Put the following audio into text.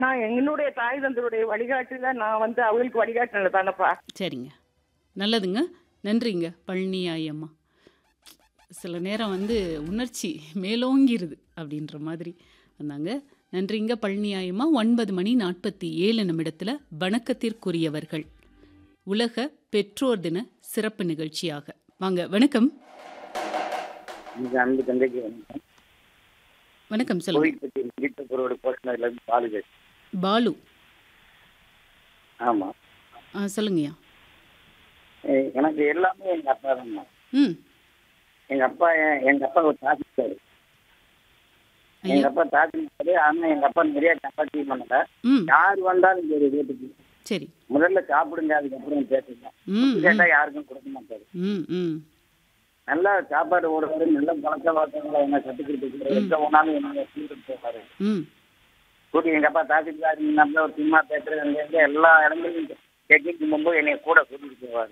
நான் என்னுடைய தாய் தந்தருடைய வழிகாட்டுல நான் வந்து அவங்களுக்கு வழிகாட்டினது தானப்பா சரிங்க நல்லதுங்க நன்றிங்க பழனி ஆயம்மா சில நேரம் வந்து உணர்ச்சி மேலோங்கிருது அப்படின்ற மாதிரி வந்தாங்க நன்றிங்க பழனி ஆயம்மா ஒன்பது மணி நாற்பத்தி ஏழு நிமிடத்தில் வணக்கத்திற்குரியவர்கள் உலக பெற்றோர் தின சிறப்பு நிகழ்ச்சியாக வாங்க வணக்கம் இன்னைக்கு அன்பு தந்தைக்கு வணக்கம் வணக்கம் சொல்லுங்க கோவில்பட்டி வீட்டுப்பொருளோட போஸ்டர்ல இருந்து பாலு பேசுறேன் பாலு ஆமா ஆ சொல்லுங்கய்யா எ- எனக்கு எல்லாமே எங்க அப்பா தான் ம் எங்க அப்பா எ- எங்க அப்பா ஒரு தாசில்தார் எங்க ஐயா அப்பா தாசில்தார் ஆனா எங்க அப்பா நிறைய சப்பாத்தி பண்ணல ம் யார் வந்தாலும் சரி வீட்டுக்கு சரி முதல்ல சாப்பிடுங்க அதுக்கப்புறம் பேசுங்க ம் கேட்டா யாருக்கும் கொடுக்க மாட்டாரு ம் ம் நல்லா சாப்பாடு ஓடுவாரு நல்ல பழக்க வழக்கங்களை என்ன கற்றுக் கொடுத்துருக்காரு எங்க போனாலும் என்ன கூட்டிட்டு போவாரு ம் கூட்டி எங்க அப்பா தாசில்தார் நல்ல ஒரு சினிமா தேட்டர் அங்க இருந்து எல்லா இடங்களையும் செக்கிங் போகும்போது என்னை கூட கூட்டிட்டு போவாரு